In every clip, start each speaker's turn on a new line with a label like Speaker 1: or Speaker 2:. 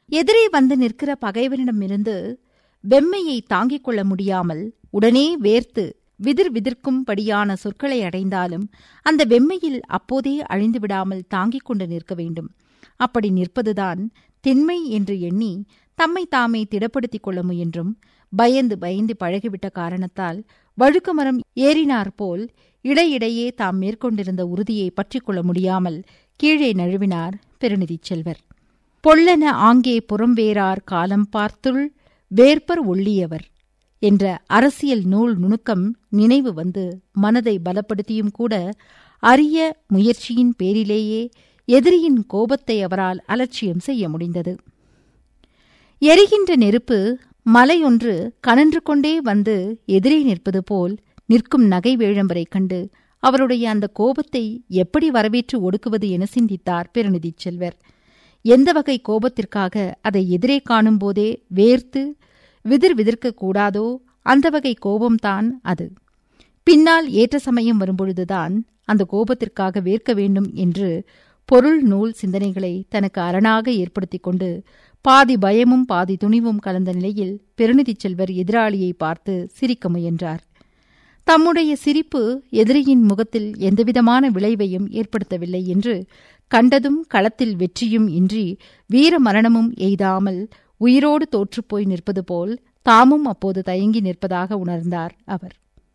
Speaker 1: எதிரே வந்து நிற்கிற பகைவனிடமிருந்து வெம்மையை தாங்கிக் கொள்ள முடியாமல் உடனே வேர்த்து விதிர் விதிர்க்கும்படியான சொற்களை அடைந்தாலும் அந்த வெம்மையில் அப்போதே அழிந்து விடாமல் தாங்கிக் கொண்டு நிற்க வேண்டும் அப்படி நிற்பதுதான் திண்மை என்று எண்ணி தம்மை தாமே திடப்படுத்திக் கொள்ள முயன்றும் பயந்து பயந்து பழகிவிட்ட காரணத்தால் வழுக்குமரம் ஏறினார் போல் இடையிடையே தாம் மேற்கொண்டிருந்த உறுதியை பற்றிக் கொள்ள முடியாமல் கீழே நழுவினார் பெருநிதிச் செல்வர் பொல்லென ஆங்கே புறம்பேரார் காலம் பார்த்துள் வேற்பர் ஒள்ளியவர் என்ற அரசியல் நூல் நுணுக்கம் நினைவு வந்து மனதை பலப்படுத்தியும் கூட அரிய முயற்சியின் பேரிலேயே எதிரியின் கோபத்தை அவரால் அலட்சியம் செய்ய முடிந்தது எரிகின்ற நெருப்பு மலையொன்று கனன்று கொண்டே வந்து எதிரே நிற்பது போல் நிற்கும் நகை வேழம்பரை கண்டு அவருடைய அந்த கோபத்தை எப்படி வரவேற்று ஒடுக்குவது என சிந்தித்தார் பெருநிதிச் செல்வர் எந்த வகை கோபத்திற்காக அதை எதிரே காணும்போதே வேர்த்து விதிர் விதிர்க்க கூடாதோ அந்த வகை கோபம்தான் அது பின்னால் ஏற்ற சமயம் வரும்பொழுதுதான் அந்த கோபத்திற்காக வேர்க்க வேண்டும் என்று பொருள் நூல் சிந்தனைகளை தனக்கு அரணாக ஏற்படுத்திக் கொண்டு பாதி பயமும் பாதி துணிவும் கலந்த நிலையில் பெருநிதிச் செல்வர் எதிராளியை பார்த்து சிரிக்க முயன்றார் தம்முடைய சிரிப்பு எதிரியின் முகத்தில் எந்தவிதமான விளைவையும் ஏற்படுத்தவில்லை என்று கண்டதும் களத்தில் வெற்றியும் இன்றி வீர மரணமும் எய்தாமல் உயிரோடு தோற்றுப்போய் நிற்பது போல் தாமும் அப்போது தயங்கி நிற்பதாக உணர்ந்தார் அவர்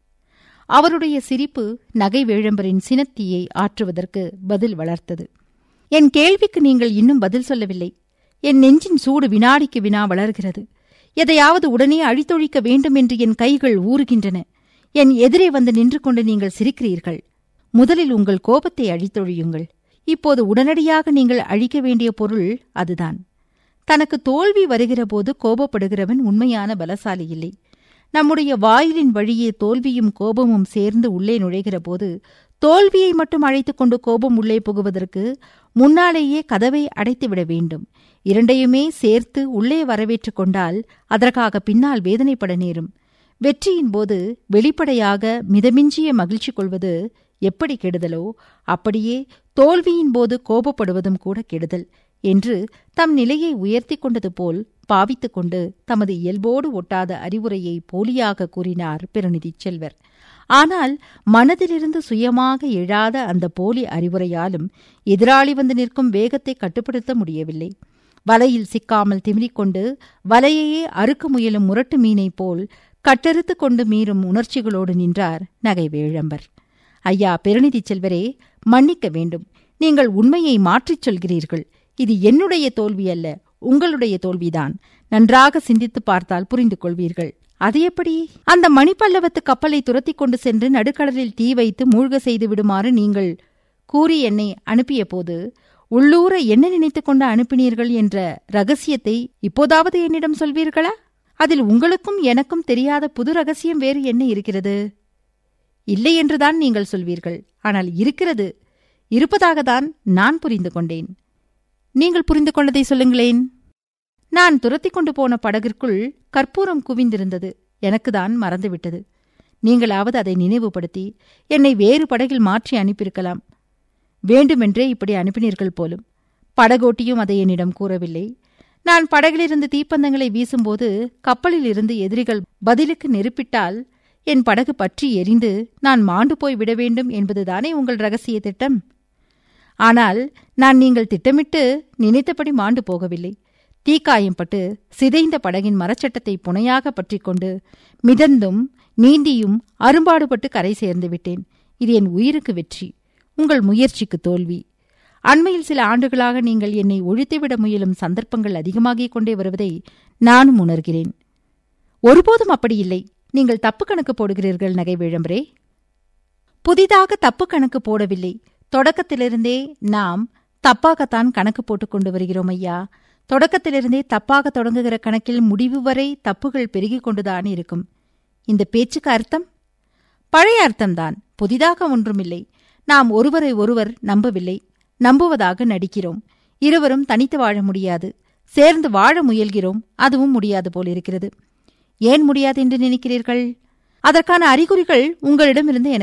Speaker 1: அவருடைய சிரிப்பு நகை வேழம்பரின் சினத்தீயை ஆற்றுவதற்கு பதில் வளர்த்தது என் கேள்விக்கு நீங்கள் இன்னும் பதில் சொல்லவில்லை என் நெஞ்சின் சூடு வினாடிக்கு வினா வளர்கிறது எதையாவது உடனே அழித்தொழிக்க வேண்டும் என்று என் கைகள் ஊறுகின்றன என் எதிரே வந்து நின்று கொண்டு நீங்கள் சிரிக்கிறீர்கள் முதலில் உங்கள் கோபத்தை அழித்தொழியுங்கள் இப்போது உடனடியாக நீங்கள் அழிக்க வேண்டிய பொருள் அதுதான் தனக்கு தோல்வி வருகிறபோது கோபப்படுகிறவன் உண்மையான பலசாலி இல்லை நம்முடைய வாயிலின் வழியே தோல்வியும் கோபமும் சேர்ந்து உள்ளே நுழைகிறபோது தோல்வியை மட்டும் அழைத்துக் கொண்டு கோபம் உள்ளே புகுவதற்கு முன்னாலேயே கதவை அடைத்துவிட வேண்டும் இரண்டையுமே சேர்த்து உள்ளே வரவேற்றுக் கொண்டால் அதற்காக பின்னால் வேதனைப்பட நேரும் வெற்றியின் போது வெளிப்படையாக மிதமிஞ்சிய மகிழ்ச்சி கொள்வது எப்படி கெடுதலோ அப்படியே தோல்வியின் போது கோபப்படுவதும் கூட கெடுதல் என்று தம் நிலையை உயர்த்தி கொண்டது போல் பாவித்துக் கொண்டு தமது இயல்போடு ஒட்டாத அறிவுரையை போலியாக கூறினார் பெருநிதிச் செல்வர் ஆனால் மனதிலிருந்து சுயமாக எழாத அந்த போலி அறிவுரையாலும் எதிராளி வந்து நிற்கும் வேகத்தை கட்டுப்படுத்த முடியவில்லை வலையில் சிக்காமல் திமிரிக்கொண்டு வலையையே அறுக்க முயலும் முரட்டு மீனைப் போல் கட்டறுத்து கொண்டு மீறும் உணர்ச்சிகளோடு நின்றார் நகை வேழம்பர் ஐயா பெருநிதிச் செல்வரே மன்னிக்க வேண்டும் நீங்கள் உண்மையை மாற்றிச் சொல்கிறீர்கள் இது என்னுடைய தோல்வி அல்ல உங்களுடைய தோல்விதான் நன்றாக சிந்தித்து பார்த்தால் புரிந்து கொள்வீர்கள் அது எப்படி அந்த மணிப்பல்லவத்து கப்பலை துரத்திக் கொண்டு சென்று நடுக்கடலில் தீ வைத்து மூழ்க செய்து விடுமாறு நீங்கள் கூறி என்னை அனுப்பிய போது உள்ளூர என்ன நினைத்துக் கொண்டு அனுப்பினீர்கள் என்ற ரகசியத்தை இப்போதாவது என்னிடம் சொல்வீர்களா அதில் உங்களுக்கும் எனக்கும் தெரியாத புது ரகசியம் வேறு என்ன இருக்கிறது இல்லை என்றுதான் நீங்கள் சொல்வீர்கள் ஆனால் இருக்கிறது இருப்பதாகத்தான் நான் புரிந்து கொண்டேன் நீங்கள் புரிந்து கொண்டதை சொல்லுங்களேன் நான் துரத்தி கொண்டு போன படகிற்குள் கற்பூரம் குவிந்திருந்தது எனக்குதான் மறந்துவிட்டது நீங்களாவது அதை நினைவுபடுத்தி என்னை வேறு படகில் மாற்றி அனுப்பியிருக்கலாம் வேண்டுமென்றே இப்படி அனுப்பினீர்கள் போலும் படகோட்டியும் அதை என்னிடம் கூறவில்லை நான் படகிலிருந்து தீப்பந்தங்களை வீசும்போது கப்பலில் இருந்து எதிரிகள் பதிலுக்கு நெருப்பிட்டால் என் படகு பற்றி எரிந்து நான் மாண்டு போய் விட வேண்டும் என்பதுதானே உங்கள் ரகசிய திட்டம் ஆனால் நான் நீங்கள் திட்டமிட்டு நினைத்தபடி மாண்டு போகவில்லை தீக்காயம் பட்டு சிதைந்த படகின் மரச்சட்டத்தை புனையாக பற்றிக் கொண்டு மிதந்தும் நீந்தியும் அரும்பாடுபட்டு கரை சேர்ந்து விட்டேன் இது என் உயிருக்கு வெற்றி உங்கள் முயற்சிக்கு தோல்வி அண்மையில் சில ஆண்டுகளாக நீங்கள் என்னை ஒழித்துவிட முயலும் சந்தர்ப்பங்கள் அதிகமாகிக் கொண்டே வருவதை நானும் உணர்கிறேன் ஒருபோதும் அப்படி இல்லை நீங்கள் தப்பு கணக்கு போடுகிறீர்கள் நகை விழம்பரே புதிதாக தப்பு கணக்கு போடவில்லை தொடக்கத்திலிருந்தே நாம் தப்பாகத்தான் கணக்கு போட்டுக் கொண்டு வருகிறோம் ஐயா தொடக்கத்திலிருந்தே தப்பாக தொடங்குகிற கணக்கில் முடிவு வரை தப்புகள் பெருகிக் கொண்டுதான் இருக்கும் இந்த பேச்சுக்கு அர்த்தம் பழைய அர்த்தம்தான் புதிதாக ஒன்றுமில்லை நாம் ஒருவரை ஒருவர் நம்பவில்லை நம்புவதாக நடிக்கிறோம் இருவரும் தனித்து வாழ முடியாது சேர்ந்து வாழ முயல்கிறோம் அதுவும் முடியாது போலிருக்கிறது ஏன் முடியாது என்று நினைக்கிறீர்கள் அதற்கான அறிகுறிகள் உங்களிடமிருந்து எனக்கு